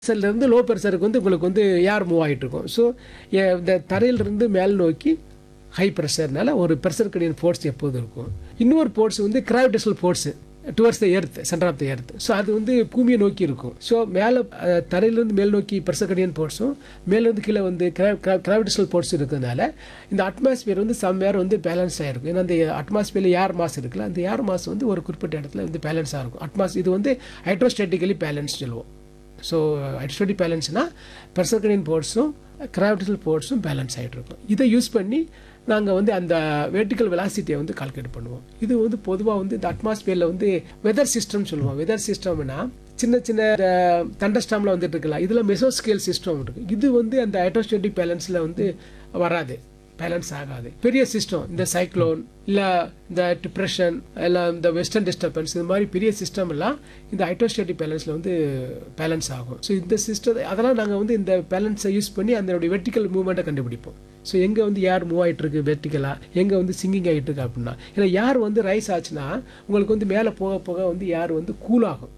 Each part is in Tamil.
இருந்து லோ ப்ரெஷருக்கு வந்து உங்களுக்கு வந்து ஏர் மூவ் ஆகிட்டு இருக்கும் ஸோ இந்த தரையிலிருந்து மேல் நோக்கி ஹை ப்ரெஷர்னால ஒரு ப்ரெஷர் கடின ஃபோர்ஸ் எப்போதும் இருக்கும் இன்னொரு ஃபோர்ஸ் வந்து gravitational force towards the earth centre of the earth so அது வந்து பூமியை நோக்கி இருக்கும் ஸோ மேலே தரையிலிருந்து மேல் நோக்கி ப்ரெஷர் கடின ஃபோர்ஸும் மேலேருந்து கீழே வந்து கிராவிடேஷனல் ஃபோர்ஸ் இருக்கிறதுனால இந்த அட்மாஸ்பியர் வந்து சம் ஏர் வந்து பேலன்ஸ் ஆகிருக்கும் ஏன்னா அந்த அட்மாஸ்பியரில் ஏர் மாஸ் இருக்குல்ல அந்த ஏர் மாஸ் வந்து ஒரு குறிப்பிட்ட இடத்துல வந்து பேலன்ஸாக இருக்கும் அட்மாஸ் இது வந்து ஹைட்ரோஸ்டேட்டிக்கலி பேலன்ஸ் சொல்லுவோம் ஸோ ஹைட்ரோஸ்டேட்டிக் பேலன்ஸ்னால் ப்ரெஷர் கடின ஃபோர்ஸும் கிராவிடேஷனல் ஃபோர்ஸும் பேலன்ஸ் ஆகிட்டு இருக்கும் இதை யூஸ் பண்ணி நாங்கள் வந்து அந்த வெர்டிக்கல் வெலாசிட்டியை வந்து கால்குலேட் பண்ணுவோம் இது வந்து பொதுவாக வந்து இந்த அட்மாஸ்பியரில் வந்து வெதர் சிஸ்டம் சொல்லுவோம் வெதர் சிஸ்டம்னா சின்ன சின்ன தண்டர்ஸ்டாமில் வந்துட்டு இருக்கலாம் இதில் மெசோஸ்கேல் சிஸ்டம் இருக்கு இது வந்து அந்த ஹைட்ரோஸ்டேட்டிக் பேலன்ஸில் வந்து வராது பேலன்ஸ் ஆகாது பெரிய சிஸ்டம் இந்த சைக்ளோன் இல்லை இந்த டிப்ரெஷன் இல்லை இந்த வெஸ்டர்ன் டிஸ்டர்பன்ஸ் இது மாதிரி பெரிய சிஸ்டம் எல்லாம் இந்த ஹைட்ரோஸ்டேட்டிக் பேலன்ஸில் வந்து பேலன்ஸ் ஆகும் ஸோ இந்த சிஸ்டம் அதெல்லாம் நாங்கள் வந்து இந்த பேலன்ஸை யூஸ் பண்ணி அதனுடைய வெர்டிக்கல் மூவ்மெண்ட்டை கண்டுபிடிப்போம் ஸோ எங்கே வந்து யார் மூவ் ஆகிட்டு இருக்கு வெர்டிக்கலாக எங்கே வந்து சிங்கிங் ஆகிட்டு இருக்கு அப்படின்னா ஏன்னா யார் வந்து ரைஸ் ஆச்சுன்னா உங்களுக்கு வந்து மேலே போக போக வந்து யார் வந்து கூல் ஆகும்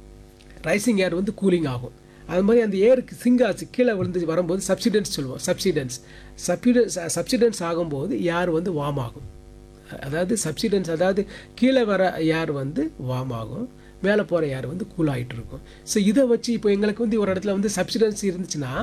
ரைசிங் ஏர் வந்து கூலிங் ஆகும் அது மாதிரி அந்த ஏருக்கு சிங்க் ஆச்சு கீழே விழுந்து வரும்போது சப்சிடன்ஸ் சொல்லுவோம் சப்சிடன்ஸ் சப்சிடன்ஸ் சப்சிடன்ஸ் ஆகும்போது யார் வந்து வார்ம் ஆகும் அதாவது சப்சிடன்ஸ் அதாவது கீழே வர யார் வந்து வார்ம் ஆகும் மேலே போகிற யார் வந்து கூல் ஆகிட்டு இருக்கும் ஸோ இதை வச்சு இப்போ எங்களுக்கு வந்து ஒரு இடத்துல வந்து சப்சிடன்ஸ் இருந்துச்சுன்னா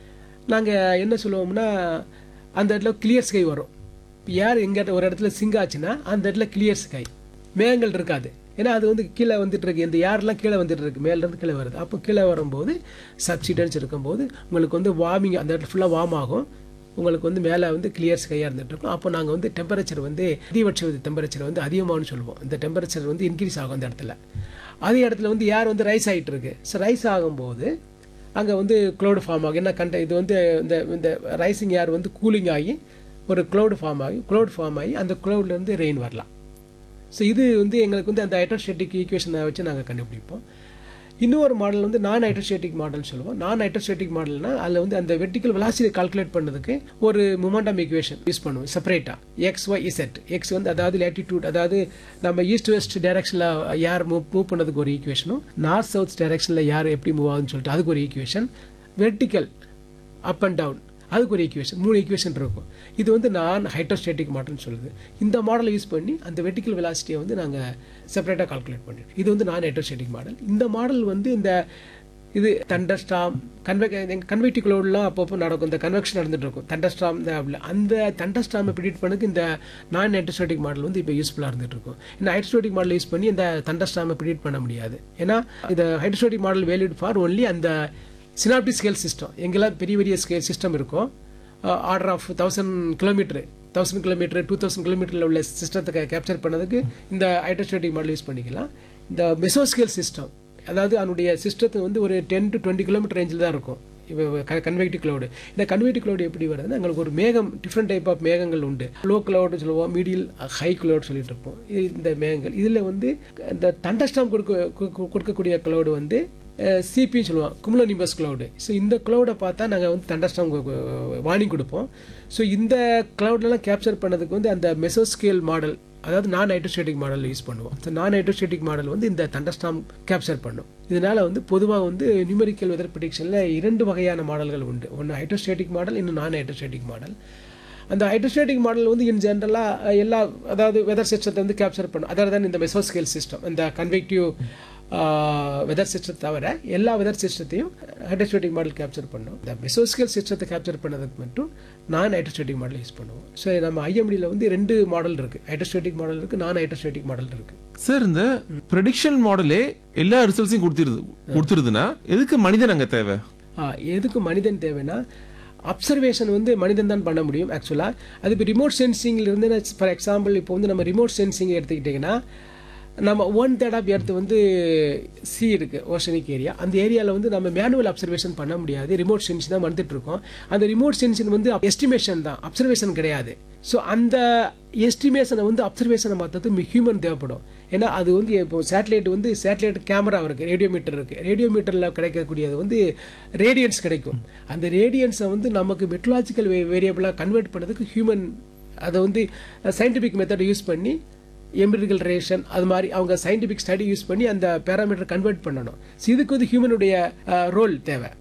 நாங்கள் என்ன சொல்லுவோம்னா அந்த இடத்துல கிளியர் ஸ்கை வரும் யார் எங்கிட்ட ஒரு இடத்துல சிங்க் ஆச்சுன்னா அந்த இடத்துல கிளியர் ஸ்கை மேகங்கள் இருக்காது ஏன்னா அது வந்து கீழே வந்துட்டு இருக்கு இந்த யாரெல்லாம் கீழே வந்துட்டு இருக்கு மேலேருந்து கீழே வருது அப்போ கீழே வரும்போது சப்சிடன்ஸ் இருக்கும்போது உங்களுக்கு வந்து வார்மிங் அந்த இடத்துல ஃபுல்லாக வார்ம் ஆகும் உங்களுக்கு வந்து மேலே வந்து கிளியர் ஸ்கையாக இருந்துட்டு இருக்கும் அப்போ நாங்கள் வந்து டெம்பரேச்சர் வந்து அதிகபட்ச டெம்பரேச்சர் வந்து அதிகமானு சொல்லுவோம் இந்த டெம்பரேச்சர் வந்து இன்க்ரீஸ் ஆகும் அந்த இடத்துல அதே இடத்துல வந்து யார் வந்து ரைஸ் ஆகிட்டு இருக்கு ஸோ ரைஸ் ஆகும்போது அங்கே வந்து க்ளவுடு ஃபார்ம் ஆகும் என்ன கண்ட இது வந்து இந்த இந்த ரைசிங் ஏர் வந்து கூலிங் ஆகி ஒரு க்ளவுடு ஃபார்ம் ஆகி க்ளவுட் ஃபார்ம் ஆகி அந்த க்ளவுட்லேருந்து ரெயின் வரலாம் ஸோ இது வந்து எங்களுக்கு வந்து அந்த ஹைட்ரோஸ்டேட்டிக் ஈக்குவேஷனை வச்சு நாங்கள் கண்டுபிடிப்போம் இன்னொரு மாடல் வந்து நான் ஹைட்ரோஸ்டேட்டிக் மாடல் சொல்லுவோம் நான் ஹைட்ரோஸ்டேட்டிக் மாடல்னா அதில் வந்து அந்த வெர்டிக்கல் வெலாசிட்டி கால்குலேட் பண்ணதுக்கு ஒரு மொமெண்டம் ஈக்குவேஷன் யூஸ் பண்ணுவோம் செப்பரேட்டாக எக்ஸ் ஒய் இசட் எக்ஸ் வந்து அதாவது லேட்டிடியூட் அதாவது நம்ம ஈஸ்ட் வெஸ்ட் டைரக்ஷனில் யார் மூவ் மூவ் பண்ணதுக்கு ஒரு ஈக்குவேஷனும் நார்த் சவுத் டைரக்ஷனில் யார் எப்படி மூவ் ஆகுதுன்னு சொல்லிட்டு அதுக்கு ஒரு equation vertical up and down அதுக்கு ஒரு ஈக்குவேஷன் மூணு ஈக்குவேஷன் இருக்கும் இது வந்து நான் ஹைட்ரோஸ்டேட்டிக் மாடல்னு சொல்லுது இந்த மாடலை யூஸ் பண்ணி அந்த வெர்டிக்கல் வெலாசிட்டியை வந்து நாங்கள் செப்பரேட்டாக கால்குலேட் பண்ணிடுவோம் இது வந்து நான் ஹைட்ரோஸ்டேட்டிக் மாடல் இந்த மாடல் வந்து இந்த இது தண்டர்ஸ்டாம் கன்வெ எங்கள் கன்வெக்டிவ் க்ளவுட்லாம் அப்பப்போ நடக்கும் இந்த கன்வெக்ஷன் நடந்துட்டு இருக்கும் தண்டர்ஸ்டாம் அப்படி அந்த தண்டர்ஸ்டாமை ப்ரிடிட் பண்ணதுக்கு இந்த நான் ஹைட்ரோஸ்டேட்டிக் மாடல் வந்து இப்போ யூஸ்ஃபுல்லாக இருந்துட்டு இருக்கும் இந்த ஹைட்ரோஸ்டேட்டிக் மாடல் யூஸ் பண்ணி இந்த தண்டர்ஸ்டாமை ப்ரிடிட் பண்ண முடியாது ஏன்னா இந்த hydrostatic model valid for only அந்த சினாப்டிக் ஸ்கேல் சிஸ்டம் எங்கெல்லாம் பெரிய பெரிய ஸ்கேல் சிஸ்டம் இருக்கும் order of thousand kilometre thousand kilometre two thousand கிலோமீட்டரில் உள்ள சிஸ்டத்தை கேப்சர் பண்ணதுக்கு இந்த ஹைட்ரோஸ்டேட்டிக் மாடல் யூஸ் பண்ணிக்கலாம் இந்த மெசோஸ்கேல் சிஸ்டம் அதாவது அதனுடைய சிஸ்டத்தை வந்து ஒரு டென் டு டுவெண்ட்டி கிலோமீட்டர் ரேஞ்சில் தான் இருக்கும் இப்போ கன்வெக்டிவ் க்ளவுடு இந்த கன்வெக்டிவ் க்ளவுடு எப்படி வருதுன்னா எங்களுக்கு ஒரு மேகம் டிஃப்ரெண்ட் டைப் ஆஃப் மேகங்கள் உண்டு லோ க்ளவுடு சொல்லுவோம் மீடியல் ஹை க்ளவுட் சொல்லிட்டு இருப்போம் இந்த மேகங்கள் இதில் வந்து இந்த தண்டஸ்டாம் கொடுக்க கொடுக்கக்கூடிய க்ளவுடு வந்து சிபின்னு சொல்லுவோம் குமுலோனிம்பஸ் க்ளவுடு ஸோ இந்த க்ளவுடை பார்த்தா நாங்கள் வந்து தண்டர்ஸ்டாம் வார்னிங் கொடுப்போம் ஸோ இந்த க்ளவுட்லாம் கேப்சர் பண்ணதுக்கு வந்து அந்த மெசோஸ்கேல் மாடல் அதாவது நான் ஹைட்ரோஸ்டேட்டிக் மாடல் யூஸ் பண்ணுவோம் ஸோ நான் ஹைட்ரோஸ்டேட்டிக் மாடல் வந்து இந்த தண்டர்ஸ்டாம் கேப்சர் பண்ணும் இதனால் வந்து பொதுவாக வந்து நியூமெரிக்கல் வெதர் ப்ரிடிக்ஷனில் இரண்டு வகையான மாடல்கள் உண்டு ஒன்று ஹைட்ரோஸ்டேட்டிக் மாடல் இன்னும் நான் ஹைட்ரோஸ்டேட்டிக் மாடல் அந்த ஹைட்ரோஸ்டேட்டிக் மாடல் வந்து இன் ஜென்ரலாக எல்லா அதாவது வெதர் சிஸ்டத்தை வந்து கேப்சர் பண்ணும் அதாவது தான் இந்த மெசோஸ்கேல் சிஸ்டம் இந்த கன்வெக்டிவ் வெதர் சிஸ்டம் தவிர எல்லா வெதர் சிஸ்டத்தையும் ஹைட்ரோஸ்டேட்டிக் மாடல் கேப்சர் பண்ணும் இந்த மெசோஸ்கேல் சிஸ்டத்தை கேப்சர் பண்ணதுக்கு மட்டும் நான் ஹைட்ரோஸ்டேட்டிக் மாடல் யூஸ் பண்ணுவோம் ஸோ நம்ம ஐஎம்டியில் வந்து ரெண்டு மாடல் இருக்கு ஹைட்ரோஸ்டேட்டிக் மாடல் இருக்கு நான் ஹைட்ரோஸ்டேட்டிக் மாடல் இருக்கு சார் இந்த ப்ரெடிக்ஷன் மாடலே எல்லா ரிசல்ட்ஸையும் கொடுத்துருது கொடுத்துருதுன்னா எதுக்கு மனிதன் அங்க தேவை எதுக்கு மனிதன் தேவைன்னா அப்சர்வேஷன் வந்து மனிதன் தான் பண்ண முடியும் ஆக்சுவலாக அது இப்போ ரிமோட் சென்சிங்ல இருந்து ஃபார் எக்ஸாம்பிள் இப்போ வந்து நம்ம ரிமோட் சென்சிங் எடுத்துக்கிட்டிங்கன்னா நம்ம ஒன் தேர்ட் ஆஃப் எர்த் வந்து சி இருக்கு ஓஷனிக் ஏரியா அந்த ஏரியாவில் வந்து நம்ம மேனுவல் அப்சர்வேஷன் பண்ண முடியாது ரிமோட் சென்சிங் தான் வந்துட்டு இருக்கோம் அந்த ரிமோட் சென்சிங் வந்து எஸ்டிமேஷன் தான் அப்சர்வேஷன் கிடையாது ஸோ அந்த எஸ்டிமேஷனை வந்து அப்சர்வேஷனை மாற்றது ஹியூமன் தேவைப்படும் ஏன்னா அது வந்து இப்போ சேட்டலைட் வந்து சேட்டலைட் கேமரா இருக்குது ரேடியோ மீட்டர் இருக்குது ரேடியோ மீட்டரில் கிடைக்கக்கூடியது வந்து ரேடியன்ஸ் கிடைக்கும் அந்த ரேடியன்ஸை வந்து நமக்கு மெட்ரலாஜிக்கல் வேரியபிளாக கன்வெர்ட் பண்ணதுக்கு ஹியூமன் அதை வந்து சயின்டிஃபிக் மெத்தட் யூஸ் பண்ணி எம்பிரிக்கல் ரேஷன் அது மாதிரி அவங்க சயின்டிஃபிக் ஸ்டடி யூஸ் பண்ணி அந்த பேராமீட்டர் கன்வெர்ட் பண்ணணும் இதுக்கு வந்து ஹியூமனுடைய ரோல் தேவை